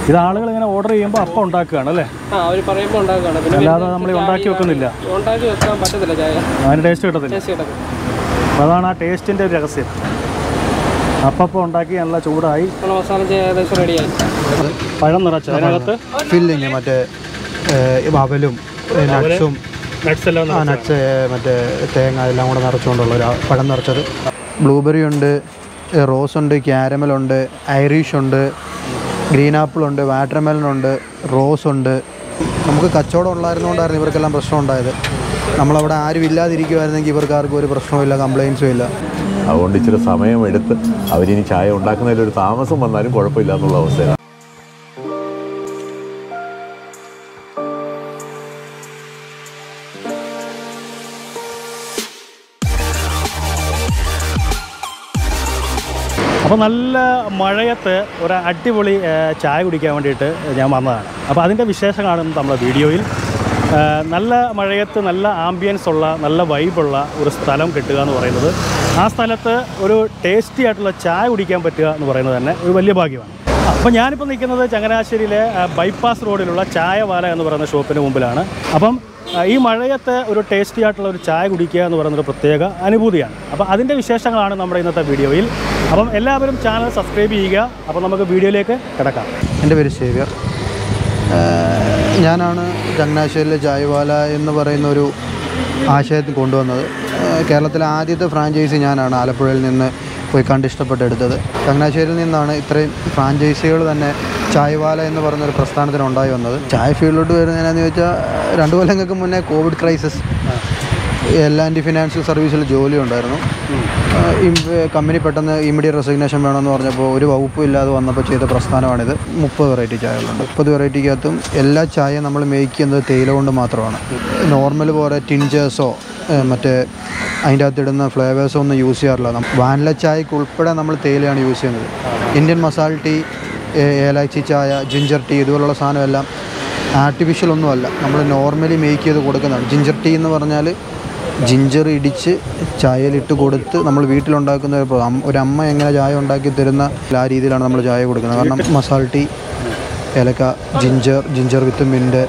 ഇത് ആളുകൾ ഇങ്ങനെ ഓർഡർ ചെയ്യുമ്പോൾ അപ്പം ഉണ്ടാക്കുകയാണ് അല്ലേ ആ അവർ പറയുമ്പോൾ ഉണ്ടാക്കുകയാണ് പിന്നെ അല്ലാതെ നമ്മൾ ഉണ്ടാക്കി വെക്കുന്നില്ല ഉണ്ടാക്കി വെക്കാൻ പറ്റത്തില്ല ചായ അതിന് ടേസ്റ്റ് കിട്ടത്തില്ല ടേസ്റ്റ് കിട്ടും അപ്പോൾ അതാണ് ആ ടേസ്റ്റിൻ്റെ ഒരു രഹസ്യം അപ്പം ഉണ്ടാക്കി നല്ല ചൂടായി നമ്മളെ മസാല ചായ ഏകദേശം റെഡിയായി പഴം നിറച്ച് അതിനകത്ത് ഫില്ലിങ് മറ്റേ ഏഹ്, അവലും നട്ട്സും നട്ട്സ് എല്ലാം ആ നട്ട്സ് മറ്റേ തേങ്ങ എല്ലാം കൂടെ നിറച്ചുകൊണ്ടുള്ള ഒരു പഴം നിറച്ചത് ബ്ലൂബെറി ഉണ്ട് റോസ് ഉണ്ട് ക്യാരമൽ ഉണ്ട് ഐറിഷ് ഉണ്ട് ഗ്രീൻ ആപ്പിൾ ഉണ്ട് വാട്ടർമെലൺ ഉണ്ട് റോസ് ഉണ്ട് നമുക്ക് കച്ചവടം ഉള്ളായിരുന്നുകൊണ്ടായിരുന്നു ഇവർക്കെല്ലാം പ്രശ്നം ഉണ്ടായത് നമ്മളവിടെ ആരും ഇല്ലാതിരിക്കുമായിരുന്നെങ്കിൽ ഇവർക്ക് ആർക്കും ഒരു പ്രശ്നവും കംപ്ലയിൻസും ഇല്ല അതുകൊണ്ട് ഇച്ചിരി സമയമെടുത്ത് അവരിനി ചായ ഉണ്ടാക്കുന്നതിൽ ഒരു താമസം വന്നാലും കുഴപ്പമില്ല എന്നുള്ള അവസ്ഥയാണ് അപ്പോൾ നല്ല മഴയത്ത് ഒരു അടിപൊളി ആ, ചായ കുടിക്കാൻ വേണ്ടിയിട്ട് ഞാൻ വന്നതാണ് അപ്പോൾ അതിൻ്റെ വിശേഷങ്ങളാണ് ഇന്ന് നമ്മുടെ വീഡിയോയിൽ ആ, നല്ല മഴയത്ത് നല്ല ആംബിയൻസ് ഉള്ള നല്ല വൈബുള്ള ഒരു സ്ഥലം കിട്ടുക എന്ന് പറയുന്നത് ആ സ്ഥലത്ത് ഒരു ടേസ്റ്റി ആയിട്ടുള്ള ചായ കുടിക്കാൻ പറ്റുക എന്ന് പറയുന്നത് തന്നെ ഒരു വലിയ ഭാഗ്യമാണ് അപ്പോൾ ഞാനിപ്പോൾ നിൽക്കുന്നത് ചങ്ങനാശ്ശേരിയിലെ ആ, ബൈപ്പാസ് റോഡിലുള്ള ചായവാല എന്ന് പറയുന്ന ഷോപ്പിന് മുമ്പിലാണ് അപ്പം ആ, ഈ മഴയത്ത് ഒരു ടേസ്റ്റി ആയിട്ടുള്ള ഒരു ചായ കുടിക്കുക എന്ന് പറയുന്നൊരു പ്രത്യേക അനുഭൂതിയാണ് അപ്പോൾ അതിൻ്റെ വിശേഷങ്ങളാണ് നമ്മുടെ ഇന്നത്തെ വീഡിയോയിൽ അപ്പം എല്ലാവരും ചാനൽ സബ്സ്ക്രൈബ് ചെയ്യുക അപ്പോൾ നമുക്ക് വീഡിയോയിലേക്ക് കിടക്കാം എൻ്റെ പേര് സേവ്യർ ഏഹ് ഞാനാണ് ചങ്ങനാശ്ശേരിയിലെ ചായവാല എന്ന് പറയുന്ന ഒരു ആശയത്തിൽ കൊണ്ടുവന്നത് ഏഹ് കേരളത്തിലെ ആദ്യത്തെ ഫ്രാഞ്ചൈസി ഞാനാണ് ആലപ്പുഴയിൽ നിന്ന് പോയി കണ്ട് ഇഷ്ടപ്പെട്ടെടുത്തത് ചങ്ങനാശ്ശേരിയിൽ നിന്നാണ് ഇത്രയും ഫ്രാഞ്ചൈസികൾ തന്നെ ചായവാല എന്ന് പറയുന്നൊരു പ്രസ്ഥാനത്തിന് ഉണ്ടായി വന്നത് ചായ ഫീൽഡിലോട്ട് വരുന്നതിനാന്ന് ചോദിച്ചാൽ രണ്ട് കൊല്ലങ്ങൾക്ക് മുന്നേ Covid crisis L and financial സർവീസിൽ ജോലി ഉണ്ടായിരുന്നു ആഹ് ഇം- കമ്പനി പെട്ടെന്ന് ഇമ്മീഡിയറ്റ് റെസിഗ്നേഷൻ വേണമെന്ന് പറഞ്ഞപ്പോൾ ഒരു വകുപ്പും ഇല്ലാതെ വന്നപ്പോൾ ചെയ്ത പ്രസ്ഥാനമാണിത് മുപ്പത് വെറൈറ്റി ചായകളുണ്ട് മുപ്പത് വെറൈറ്റിക്കകത്തും എല്ലാ ചായയും നമ്മൾ മേക്ക് ചെയ്യുന്നത് തേയില കൊണ്ട് മാത്രമാണ് നോർമൽ പോലെ ടിഞ്ചേഴ്സോ മറ്റേ അതിൻ്റെ അകത്ത് ഇടുന്ന ഫ്ലേവേഴ്സോ ഒന്നും യൂസ് ചെയ്യാറില്ല നം- വാനില ചായക്ക് ഉൾപ്പെടെ നമ്മൾ തേയിലയാണ് യൂസ് ചെയ്യുന്നത് ഇന്ത്യൻ മസാല ടീ ഏ- ഏലാച്ചി ചായ ജിഞ്ചർ ടീ ഇതുപോലുള്ള സാധനമെല്ലാം ആർട്ടിഫിഷ്യൽ ഒന്നുമല്ല നമ്മൾ നോർമലി മേക്ക് ചെയ്ത് കൊടുക്കുന്നതാണ് ജിഞ്ചർ ടീ എന്ന് പറഞ്ഞാൽ ജിഞ്ചർ ഇടിച്ച് ചായയിലിട്ട് കൊടുത്ത് നമ്മൾ വീട്ടിലുണ്ടാക്കുന്ന ഒരു പ്ര- അമ്മ- ഒരു അമ്മ എങ്ങനെ ചായ ഉണ്ടാക്കി തരുന്ന ആ രീതിയിലാണ് നമ്മൾ ചായ കൊടുക്കുന്നത് കാരണം മസാല ടീ ഏലക്ക ginger ginger with mint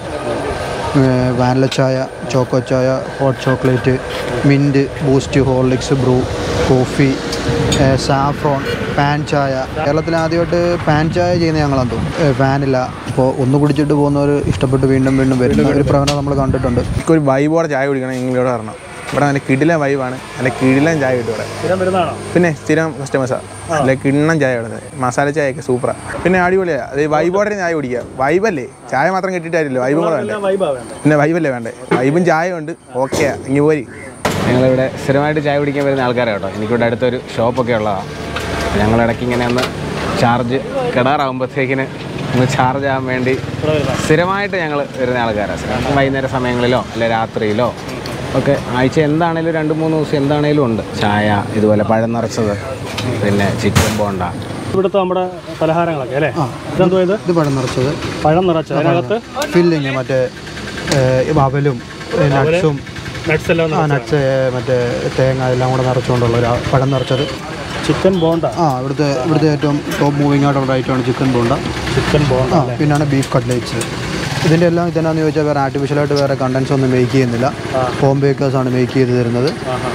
vanilla ചായ ചോക്കോ ചായ hot chocolate mint Boost Horlicks Bru coffee saffron paan ചായ കേരളത്തിൽ ആദ്യമായിട്ട് പാൻ ചായ ചെയ്യുന്ന ഞങ്ങളാന്ന് തോന്നുന്നു വാനില അപ്പോൾ ഒന്ന് കുടിച്ചിട്ട് പോകുന്നവർ ഇഷ്ടപ്പെട്ട് വീണ്ടും വീണ്ടും വരുന്ന ഒരു പ്രവണത നമ്മൾ കണ്ടിട്ടുണ്ട് ഒരു വൈബോടെ ചായ കുടിക്കണം നിങ്ങൾ ഇവിടെ വരണം ഇവിടെ നല്ല കിടിലൻ വൈബാണ് നല്ല കിടിലൻ ചായ കിട്ടും ഇവിടെ സ്ഥിരം വരുന്നതാണോ പിന്നെ സ്ഥിരം കസ്റ്റമേഴ്സാണ് നല്ല കിണ്ണം ചായ ഇവിടെ മസാല ചായയൊക്കെ സൂപ്പറാണ് പിന്നെ അടിപൊളിയാണ് അത് വൈബോടെ ചായ കുടിക്കുക വൈബല്ലേ ചായ മാത്രം കിട്ടിയിട്ടായില്ല വൈബും കൂടെ വേണ്ടേ വൈബാ വേണ്ടത് പിന്നെ വൈബല്ലേ വേണ്ടേ വൈബും ചായ ഉണ്ട് ഓക്കെയാ ഇനി പോരി ഞങ്ങളിവിടെ സ്ഥിരമായിട്ട് ചായ കുടിക്കാൻ വരുന്ന ആൾക്കാരാണ് കേട്ടോ എനിക്കിവിടെ അടുത്തൊരു ഷോപ്പൊക്കെ ഉള്ളതാണ് ഞങ്ങൾ ഇടയ്ക്ക് ഇങ്ങനെ ഒന്ന് ചാർജ് കിടാറാകുമ്പോഴത്തേക്കിന് ഒന്ന് ചാർജ് ആകാൻ വേണ്ടി സ്ഥിരമായിട്ട് ഞങ്ങൾ വരുന്ന ആൾക്കാരാണ് വൈകുന്നേര സമയങ്ങളിലോ അല്ലെ രാത്രിയിലോ ഒക്കെ ആഴ്ച എന്താണേലും രണ്ട് മൂന്ന് ദിവസം എന്താണേലും ഉണ്ട് ചായ ഇതുപോലെ പഴം നിറച്ചത് പിന്നെ ചിക്കൻ ബോണ്ട ഇവിടുത്തെ നമ്മുടെ പലഹാരങ്ങളൊക്കെ അല്ലേ ഇതെന്തോ ഇത് ഇത് പഴം നിറച്ചത് പഴം നിറച്ച് അതിനകത്ത് ഫില്ലിങ് മറ്റേ ഏഹ്, അവലും നട്ട്സും നട്ട്സ് എല്ലാം ആ നട്ട്സ് മറ്റേ തേങ്ങ എല്ലാം കൂടെ നിറച്ചുകൊണ്ടുള്ള ഒരു പഴം നിറച്ചത് ചിക്കൻ ബോണ്ട ആ ഇവിടുത്തെ ഇവിടുത്തെ ഏറ്റവും ടോപ്പ് മൂവിങ് ആയിട്ടുള്ള ഐറ്റമാണ് ചിക്കൻ ബോണ്ട ചിക്കൻ ബോണ്ട ആ പിന്നാണ് ബീഫ് കട്ട്ലേറ്റ്സ് ഇതിൻ്റെ എല്ലാം ഇതെന്നാന്ന് ചോദിച്ചാൽ വേറെ ആർട്ടിഫിഷ്യലായിട്ട് വേറെ കണ്ടൻസ് ഒന്നും മേക്ക് ചെയ്യുന്നില്ല ഹോം ബേക്കേഴ്സാണ് മേക്ക് ചെയ്ത് തരുന്നത്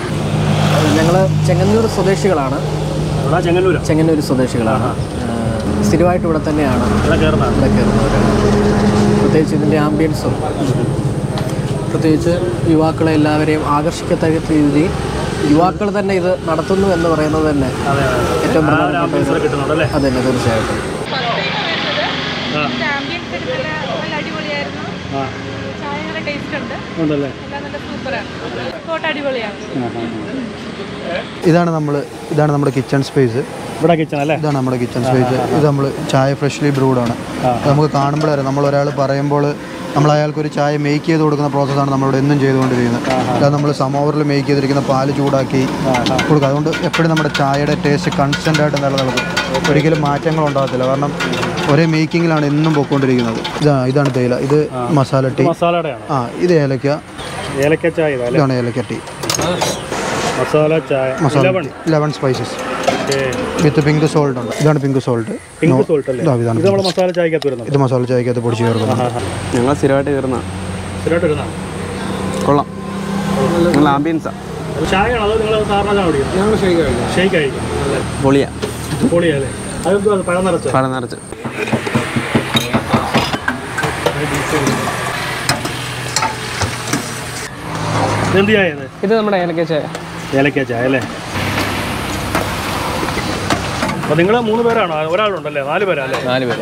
ഞങ്ങൾ ചെങ്ങന്നൂർ സ്വദേശികളാണ് ഇവിടെ ചെങ്ങന്നൂരാ ചെങ്ങന്നൂർ സ്വദേശികളാണ് ഏഹ് സ്ഥിരമായിട്ട് ഇവിടെ തന്നെയാണ് ഇവിടെ കയറുന്നതാണ് ഇവിടെ കയറുന്നവരാണ് പ്രത്യേകിച്ച് ഇതിൻ്റെ ആംബിയൻസും പ്രത്യേകിച്ച് യുവാക്കളെ എല്ലാവരെയും ആകർഷിക്കത്തക്ക രീതിയിൽ യുവാക്കൾ തന്നെ ഇത് നടത്തുന്നു എന്ന് പറയുന്നത് തന്നെ അതെ അതെ ഏറ്റവും ആ ഒരു പ്രധാനപ്പെട്ട ആംബിയൻസ് ഒരു- കിട്ടുന്നുണ്ട് അല്ലേ അത് തന്നെ തീർച്ചയായിട്ടും ആംബിയൻസ് ഒക്കെ നല്ല നല്ല അടിപൊളിയായിരുന്നു ആ ചായ നല്ല ടേസ്റ്റ് ഉണ്ട് ഉണ്ടല്ലേ എല്ലാം നല്ല സൂപ്പറാണ് കോട്ട അടിപൊളിയാണ് ഇതാണ് നമ്മൾ ഇതാണ് നമ്മുടെ കിച്ചൺ സ്പേസ് ഇവിടെ കിച്ചൺ അല്ലേ ഇതാണ് നമ്മുടെ കിച്ചൺ സ്പേസ് ഇത് നമ്മൾ ചായ ഫ്രഷ്ലി ബ്രൂഡാണ് നമുക്ക് കാണുമ്പോഴേ നമ്മൾ ഒരാൾ പറയുമ്പോൾ നമ്മൾ അയാൾക്ക് ഒരു ചായ മേക്ക് ചെയ്ത് കൊടുക്കുന്ന പ്രോസസ്സാണ് നമ്മളിവിടെ എന്നും ചെയ്തുകൊണ്ടിരിക്കുന്നത് അല്ലാതെ നമ്മൾ സമോവറിൽ മേക്ക് ചെയ്തിരിക്കുന്ന പാല് ചൂടാക്കി കൊടുക്കുക അതുകൊണ്ട് എപ്പോഴും നമ്മുടെ ചായയുടെ ടേസ്റ്റ് കൺസ്റ്റൻ്റ് ആയിട്ട് നിലനിൽക്കും ഒരിക്കലും മാറ്റങ്ങൾ ഉണ്ടാകത്തില്ല കാരണം ഒരേ മേക്കിങ്ങിലാണ് എന്നും പൊയ്ക്കൊണ്ടിരിക്കുന്നത് ഇതാണ് ഇതാണ് തേയില ഇത് മസാല ടീ മസാലയുടെയാണ് ആ ഇത് ഏലക്ക ഏലക്ക ചായ ഇതാ അല്ലേ ഇതാണ് ഏലക്ക ടീ മസാല ചായ masala eleven eleven spices okay with pink salt ഉണ്ട് ഇതാണ് പിങ്ക് സോൾട്ട് പിങ്ക് സോൾട്ട് അല്ലേ ഇതാണ് ഇത് നമ്മുടെ മസാല ചായക്കകത്ത് വരുന്നത് ഇത് മസാല ചായക്കകത്ത് പൊടിച്ച് ചേർക്കുന്നത് ഞങ്ങൾ സ്ഥിരമായിട്ട് കയറുന്ന സ്ഥിരമായിട്ട് വരുന്നതാണ് കൊള്ളാം ഞങ്ങൾ ആംബിയൻസാ ചായയാണോ അതോ നിങ്ങൾ സാധാരണ ചായ കുടിക്കുന്നത് ഞങ്ങൾ ഷെയ്ക്ക് കഴിക്കാം ഷേക്ക് കഴിക്കും അല്ലേ പൊളിയാ പൊളിയല്ലേ അതെന്തോ അത് പഴം നിറച്ച് പഴം നിറച്ച് ഇതെന്ത് ചായ ഇത് ഇത് നമ്മുടെ ഏലക്ക ചായ ഏലക്ക ചായ അല്ലേ അപ്പോൾ നിങ്ങൾ മൂന്ന് പേരാണോ ഒരാളുണ്ടല്ലേ നാല് പേരാ അല്ലേ നാല് പേര്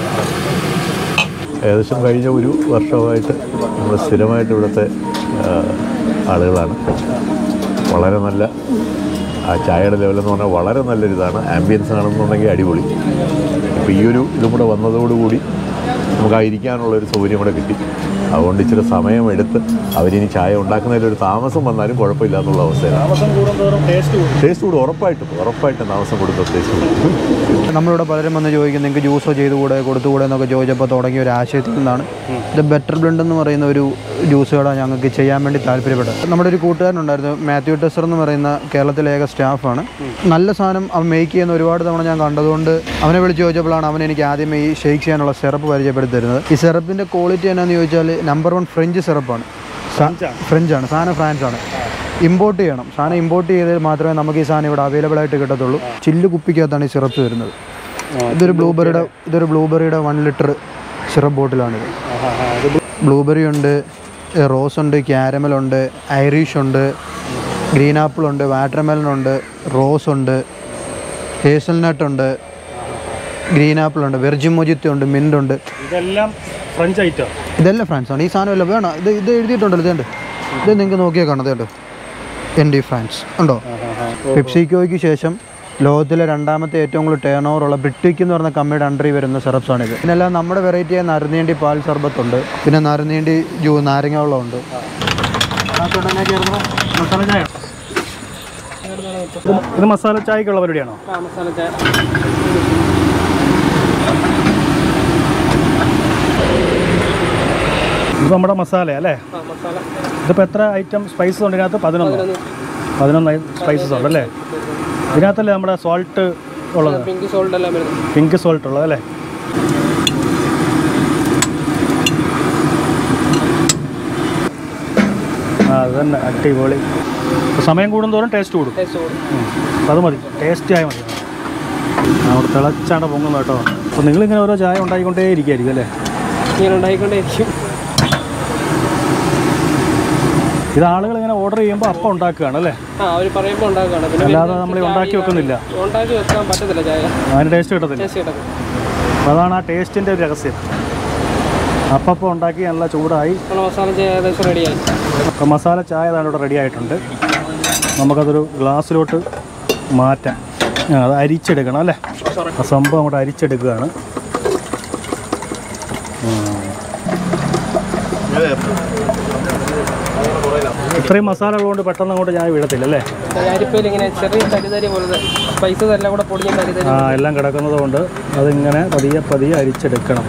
ഏകദേശം കഴിഞ്ഞ ഒരു വർഷമായിട്ട് നമ്മൾ സ്ഥിരമായിട്ട് ഇവിടുത്തെ ആ, ആളുകളാണ് വളരെ നല്ല ആ ചായയുടെ ലെവലെന്ന് പറഞ്ഞാൽ വളരെ നല്ലൊരിതാണ് ആംബിയൻസ് ആണെന്നുണ്ടെങ്കിൽ അടിപൊളി അപ്പോൾ ഈ ഒരു ഇതും കൂടെ വന്നതോടുകൂടി നമുക്ക് ആ ഇരിക്കാനുള്ള ഒരു സൗകര്യം കൂടെ കിട്ടി അതുകൊണ്ട് ഇച്ചിരി സമയമെടുത്ത് അവരിനി ചായ ഉണ്ടാക്കുന്നതിൽ ഒരു താമസം വന്നാലും കുഴപ്പമില്ല എന്നുള്ള അവസ്ഥയാണ് താമസം കൂടുന്തോറും ടേസ്റ്റ് കൂടും ടേസ്റ്റ് കൂടും ഉറപ്പായിട്ടും ഉറപ്പായിട്ടും താമസം കൊടുത്ത ടേസ്റ്റ് കൂടും നമ്മളിവിടെ പലരും വന്ന് ചോദിക്കും നിങ്ങൾക്ക് ജ്യൂസോ ചെയ്തുകൂടെ കൊടുത്തുകൂടെ എന്നൊക്കെ ചോദിച്ചപ്പോൾ തുടങ്ങിയ ഒരു ആശയത്തിൽ നിന്നാണ് ഇത് ബെറ്റർ ബ്ലെൻഡ് എന്ന് പറയുന്ന ഒരു ജ്യൂസ് കട ഞങ്ങൾക്ക് ചെയ്യാൻ വേണ്ടി താല്പര്യപ്പെട്ടത് നമ്മുടെ ഒരു കൂട്ടുകാരനുണ്ടായിരുന്നു മാത്യു ടെസർ എന്ന് പറയുന്ന കേരളത്തിലെ ഏക സ്റ്റാഫാണ് നല്ല സാധനം അവൻ മേക്ക് ചെയ്യുന്ന ഒരുപാട് തവണ ഞാൻ കണ്ടതുകൊണ്ട് അവനെ വിളിച്ച് ചോദിച്ചപ്പോഴാണ് അവൻ എനിക്ക് ആദ്യമേ ഈ ഷേക്ക് ചെയ്യാനുള്ള സിറപ്പ് പരിചയപ്പെടുത്തി തരുന്നത് ഈ സിറപ്പിൻ്റെ ക്വാളിറ്റി എന്നാന്ന് ചോദിച്ചാൽ നമ്പർ വൺ ഫ്രഞ്ച് സിറപ്പാണ് ഫ്രഞ്ചാണ് സാധനം ഫ്രാൻസ് ആണ് ഇമ്പോർട്ട് ചെയ്യണം സാധനം ഇമ്പോർട്ട് ചെയ്താൽ മാത്രമേ നമുക്ക് ഈ സാധനം ഇവിടെ അവൈലബിൾ ആയിട്ട് കിട്ടത്തുള്ളൂ ചില്ല് കുപ്പിക്കകത്താണ് ഈ സിറപ്പ് വരുന്നത് ഇതൊരു ബ്ലൂബെറിയുടെ ഇതൊരു ബ്ലൂബെറിയുടെ വൺ ലിറ്റർ സിറപ്പ് ബോട്ടിലാണിത് ബ്ലൂബെറി ഉണ്ട് റോസ് ഉണ്ട് ക്യാരമൽ ഉണ്ട് ഐറിഷ് ഉണ്ട് ഗ്രീൻ ആപ്പിൾ ഉണ്ട് വാട്ടർമെലൺ ഉണ്ട് റോസ് ഉണ്ട് ഹേസൽനട്ട് ഉണ്ട് ഗ്രീൻ ആപ്പിൾ ഉണ്ട് വെർജിൻ മൊജിത്ത ഉണ്ട് മിൻ്റ് ഉണ്ട് ഇതെല്ലാം ഫ്രഞ്ച് ഐറ്റം ഇതെല്ലാം ഫ്രാൻസാണ് ഈ സാധനം എല്ലാം വേണം ഇത് ഇത് എഴുതിയിട്ടുണ്ടല്ലോ ഇതുണ്ട് ഇത് നിങ്ങൾക്ക് നോക്കിയാൽ കാണാം ഇതുണ്ട് എൻ ഡി ഫ്രാൻസ് ഉണ്ടോ പെപ്സിക്കോയ്ക്ക് ശേഷം ലോകത്തിലെ രണ്ടാമത്തെ ഏറ്റവും കൂടുതൽ ടേൺ ഓവർ ഉള്ള ബ്രിട്ടിക്ക് എന്ന് പറഞ്ഞ കമ്പനിയുടെ അണ്ടറിൽ വരുന്ന സിറപ്സാണ് ഇത് പിന്നെല്ലാം നമ്മുടെ വെറൈറ്റിയായ നറുനീണ്ടി പാൽ സർബത്തുണ്ട് പിന്നെ നറുനീണ്ടി ജൂ നാരങ്ങ വെള്ളം ഉണ്ട് മസാല ചായ ഇത് മസാല ചായക്കുള്ള പരിപാടിയാണോ മസാല ചായ ഇത് നമ്മുടെ മസാല അല്ലേ മസാല ഇതിപ്പോൾ എത്ര ഐറ്റം സ്പൈസസ് ഉണ്ട് ഇതിനകത്ത് പതിനൊന്ന് പതിനൊന്ന് സ്പൈസസ് ഉണ്ട് അല്ലേ ഇതിനകത്തല്ലേ നമ്മുടെ സോൾട്ട് ഉള്ളത് പിങ്ക് സോൾട്ട് എല്ലാം വരുന്നത് പിങ്ക് സോൾട്ട് ഉള്ളത് അല്ലേ ആ അത് തന്നെ അടിപൊളി അപ്പോൾ സമയം കൂടുന്തോറും ടേസ്റ്റ് കൂടും ടേസ്റ്റ് കൂടും ഉം. അപ്പോൾ അത് മതി ടേസ്റ്റി ആയ മതി അവിടെ തിളച്ചാണ്ട് പൊങ്ങുന്നു കേട്ടോ അപ്പോൾ നിങ്ങളിങ്ങനെ ഓരോ ചായ ഉണ്ടാക്കിക്കൊണ്ടേ ഇരിക്കുമായിരിക്കും അല്ലേ ഇങ്ങനെ ഉണ്ടായിക്കൊണ്ടേയിരിക്കും ഇത് ആളുകൾ ഇങ്ങനെ ഓർഡർ ചെയ്യുമ്പോൾ അപ്പം ഉണ്ടാക്കുകയാണ് അല്ലേ ആ അവർ പറയുമ്പോൾ ഉണ്ടാക്കുകയാണ് പിന്നെ അല്ലാതെ നമ്മൾ ഉണ്ടാക്കി വെക്കുന്നില്ല ഉണ്ടാക്കി വെക്കാൻ പറ്റത്തില്ല ചായ അതിന് ടേസ്റ്റ് കിട്ടത്തില്ല ടേസ്റ്റ് കിടക്കും അപ്പോൾ അതാണ് ആ ടേസ്റ്റിൻ്റെ ഒരു രഹസ്യം അപ്പം ഉണ്ടാക്കി നല്ല ചൂടായി നമ്മൾ മസാല ചായ ഏകദേശം റെഡിയായി അപ്പോൾ മസാല ചായ അതാണ് ഇവിടെ റെഡി ആയിട്ടുണ്ട് നമുക്കതൊരു ഗ്ലാസ്സിലോട്ട് മാറ്റാം ആ, അത് അരിച്ചെടുക്കണം അല്ലേ ആ സംഭവം അങ്ങോട്ട് അരിച്ചെടുക്കുകയാണ് ഉം. ഇത്രയും മസാല ഉള്ളതുകൊണ്ട് പെട്ടെന്ന് അങ്ങോട്ട് ചായ വീഴത്തില്ല അല്ലേ അരിപ്പയിൽ ഇങ്ങനെ ചെറിയ തരിതരി പോലത്തെ സ്പൈസസ് എല്ലാം കൂടെ പൊടിഞ്ഞ തരിതരി ആ എല്ലാം കിടക്കുന്നത് കൊണ്ട് അതിങ്ങനെ പതിയെ പതിയെ അരിച്ചെടുക്കണം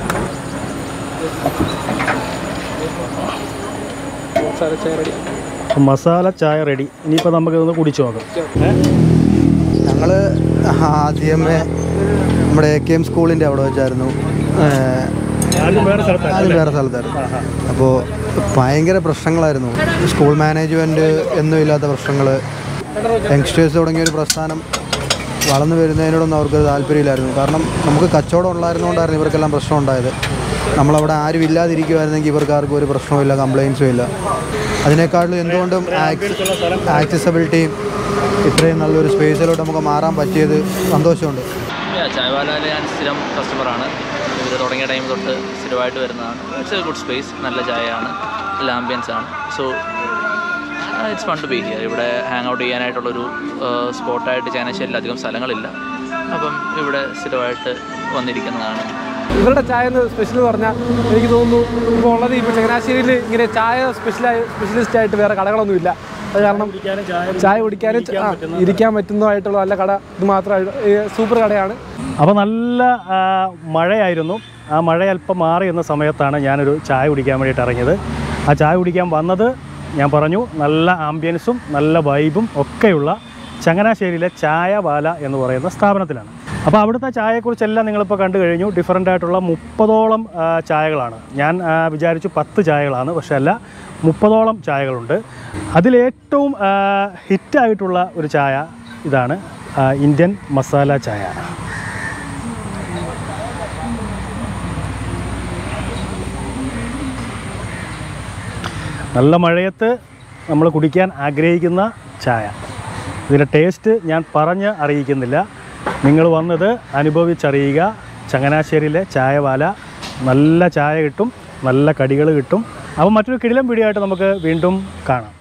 മസാല ചായ റെഡി അപ്പം മസാല ചായ റെഡി ഇനിയിപ്പോൾ നമുക്കിതൊന്ന് കുടിച്ചു നോക്കാം ഏ? ഞങ്ങൾ ആദ്യമേ നമ്മുടെ എ കെ എം സ്കൂളിൻ്റെ അവിടെ വെച്ചായിരുന്നു ഏഹ്, ആദ്യം വേറെ സ്ഥലത്താണ് ആദ്യം വേറെ സ്ഥലത്തായിരുന്നു അപ്പോൾ ഭയങ്കര പ്രശ്നങ്ങളായിരുന്നു സ്കൂൾ മാനേജ്മെൻറ്റ് എന്നും ഇല്ലാത്ത പ്രശ്നങ്ങൾ യങ്സ്റ്റേഴ്സ് തുടങ്ങിയ ഒരു പ്രസ്ഥാനം വളർന്നു വരുന്നതിനോടൊന്നും അവർക്ക് താല്പര്യമില്ലായിരുന്നു കാരണം നമുക്ക് കച്ചവടം ഉള്ളായിരുന്നുകൊണ്ടായിരുന്നു ഇവർക്കെല്ലാം പ്രശ്നം ഉണ്ടായത് നമ്മളവിടെ ആരും ഇല്ലാതിരിക്കുമായിരുന്നെങ്കിൽ ഇവർക്ക് ആർക്കും ഒരു പ്രശ്നവുമില്ല കംപ്ലയിൻസും ഇല്ല അതിനേക്കാളും എന്തുകൊണ്ടും ആക്സസബിലിറ്റിയും ഇത്രയും നല്ലൊരു സ്പേസിലോട്ട് നമുക്ക് മാറാൻ പറ്റിയത് സന്തോഷമുണ്ട് ചായവാലയിലെ ഞാൻ സ്ഥിരം കസ്റ്റമറാണ് ഇത് തുടങ്ങിയ ടൈം തൊട്ട് സ്ഥിരമായിട്ട് വരുന്നതാണ് ഇറ്റ്സ് എ ഗുഡ് സ്പേസ് നല്ല ചായയാണ് നല്ല ആംബിയൻസ് ആണ് so it's fun to be here ഇവിടെ ഹാങ് ഔട്ട് ചെയ്യാനായിട്ടുള്ളൊരു സ്പോട്ടായിട്ട് ചാനശ്ശേരിയിൽ അധികം സ്ഥലങ്ങളില്ല അപ്പം ഇവിടെ സ്ഥിരമായിട്ട് വന്നിരിക്കുന്നതാണ് ഇവരുടെ ചായ എന്ന് സ്പെഷ്യൽ എന്ന് പറഞ്ഞാൽ എനിക്ക് തോന്നുന്നു ഇപ്പോൾ ഉള്ളത് ഇപ്പോൾ ചങ്ങനാശ്ശേരിയിൽ ഇങ്ങനെ ചായ സ്പെഷ്യലായി സ്പെഷ്യലിസ്റ്റ് ആയിട്ട് വേറെ കടകളൊന്നുമില്ല അത് കാരണം ചായ കുടിക്കാനും ച- ആ, ഇരിക്കാൻ പറ്റുന്നതായിട്ടുള്ള നല്ല കട ഇത് മാത്രമായിട്ട് സൂപ്പർ കടയാണ് അപ്പോൾ നല്ല ആ, മഴയായിരുന്നു ആ മഴ അല്പം മാറി എന്ന സമയത്താണ് ഞാനൊരു ചായ കുടിക്കാൻ വേണ്ടിയിട്ട് ഇറങ്ങിയത് ആ ചായ കുടിക്കാൻ വന്നത് ഞാൻ പറഞ്ഞു നല്ല ആംബിയൻസും നല്ല വൈബും ഒക്കെയുള്ള ചങ്ങനാശ്ശേരിയിലെ ചായവാല എന്ന് പറയുന്ന സ്ഥാപനത്തിലാണ് അപ്പോൾ അവിടുത്തെ ചായയെക്കുറിച്ചെല്ലാം നിങ്ങളിപ്പോൾ കണ്ടു കഴിഞ്ഞു ഡിഫറൻ്റ് ആയിട്ടുള്ള മുപ്പതോളം ആ, ചായകളാണ് ഞാൻ ആ, വിചാരിച്ചു പത്ത് ചായകളാണ് പക്ഷെ അല്ല മുപ്പതോളം ചായകളുണ്ട് അതിലേറ്റവും ആ, ഹിറ്റായിട്ടുള്ള ഒരു ചായ ഇതാണ് ആ, ഇന്ത്യൻ മസാല ചായ നല്ല മഴയത്ത് നമ്മൾ കുടിക്കാൻ ആഗ്രഹിക്കുന്ന ചായ ഇതിൻ്റെ ടേസ്റ്റ് ഞാൻ പറഞ്ഞ് അറിയിക്കുന്നില്ല നിങ്ങൾ വന്നത് അനുഭവിച്ചറിയുക ചങ്ങനാശ്ശേരിയിലെ ചായവാല നല്ല ചായ കിട്ടും നല്ല കടികൾ കിട്ടും അപ്പോൾ മറ്റൊരു കിടിലം വീഡിയോ ആയിട്ട് നമുക്ക് വീണ്ടും കാണാം